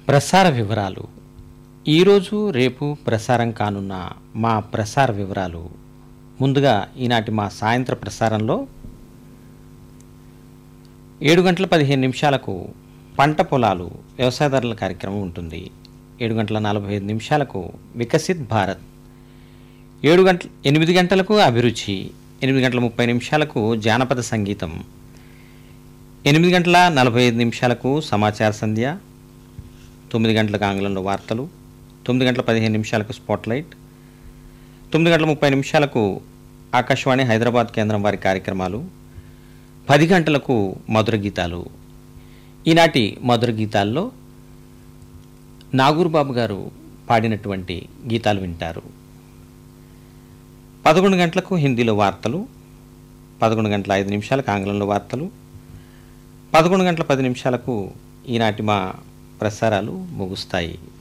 ప్రసార వివరాలు ఈరోజు రేపు ప్రసారం కానున్న మా ప్రసార వివరాలు ముందుగా ఈనాటి మా సాయంత్ర ప్రసారంలో ఏడు గంటల పదిహేను నిమిషాలకు పంట పొలాలు వ్యవసాయదారుల కార్యక్రమం ఉంటుంది ఏడు గంటల నలభై ఐదు నిమిషాలకు వికసిత్ భారత్ ఏడు గంటల ఎనిమిది గంటలకు అభిరుచి ఎనిమిది గంటల ముప్పై నిమిషాలకు జానపద సంగీతం ఎనిమిది గంటల నలభై ఐదు నిమిషాలకు సమాచార సంధ్య తొమ్మిది గంటలకు ఆంగ్లంలో వార్తలు తొమ్మిది గంటల పదిహేను నిమిషాలకు స్పాట్లైట్ తొమ్మిది గంటల ముప్పై నిమిషాలకు ఆకాశవాణి హైదరాబాద్ కేంద్రం వారి కార్యక్రమాలు పది గంటలకు మధుర గీతాలు ఈనాటి మధుర గీతాల్లో నాగూర్ బాబు గారు పాడినటువంటి గీతాలు వింటారు పదకొండు గంటలకు హిందీలో వార్తలు పదకొండు గంటల ఐదు నిమిషాలకు ఆంగ్లంలో వార్తలు పదకొండు గంటల పది నిమిషాలకు ఈనాటి మా ప్రసారాలు ముగుస్తాయి